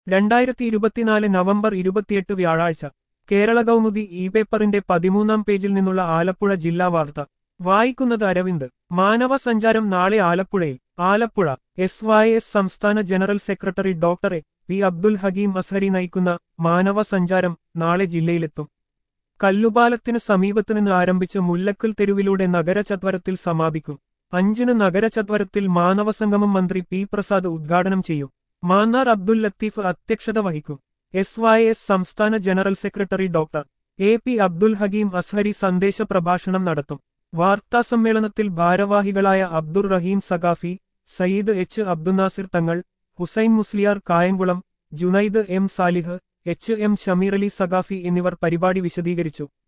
രണ്ടായിരത്തി ഇരുപത്തിനാല് നവംബർ ഇരുപത്തിയെട്ട് വ്യാഴാഴ്ച കേരള കൗമുദി ഇ പേപ്പറിന്റെ പതിമൂന്നാം പേജിൽ നിന്നുള്ള ആലപ്പുഴ ജില്ലാ വാർത്ത വായിക്കുന്നത് അരവിന്ദ് മാനവ സഞ്ചാരം നാളെ ആലപ്പുഴയിൽ ആലപ്പുഴ എസ് വൈ എസ് സംസ്ഥാന general secretary doctor A P Abdul Hakeem Azhari നയിക്കുന്ന മാനവ സഞ്ചാരം നാളെ ജില്ലയിലെത്തും കല്ലുപാലത്തിന് സമീപത്തുനിന്ന് ആരംഭിച്ച് മുല്ലക്കൽ തെരുവിലൂടെ നഗരചത്വരത്തിൽ സമാപിക്കും അഞ്ചിന് നഗരചത്വരത്തിൽ മാനവസംഗമം മന്ത്രി പി പ്രസാദ് ഉദ്ഘാടനം ചെയ്യും മാന്നാർ അബ്ദുൽ ലത്തീഫ് അധ്യക്ഷത വഹിക്കും എസ് വൈ എസ് സംസ്ഥാന general secretary doctor A P Abdul Hakeem Azhari സന്ദേശ പ്രഭാഷണം നടത്തും വാർത്താസമ്മേളനത്തിൽ ഭാരവാഹികളായ Abdur Rahim Saqafi Sayyid H Abdunasir Thangal Hussain Musliyar Kayamkulam Junaid M Salih H M Shameer Ali Saqafi എന്നിവർ പരിപാടി വിശദീകരിച്ചു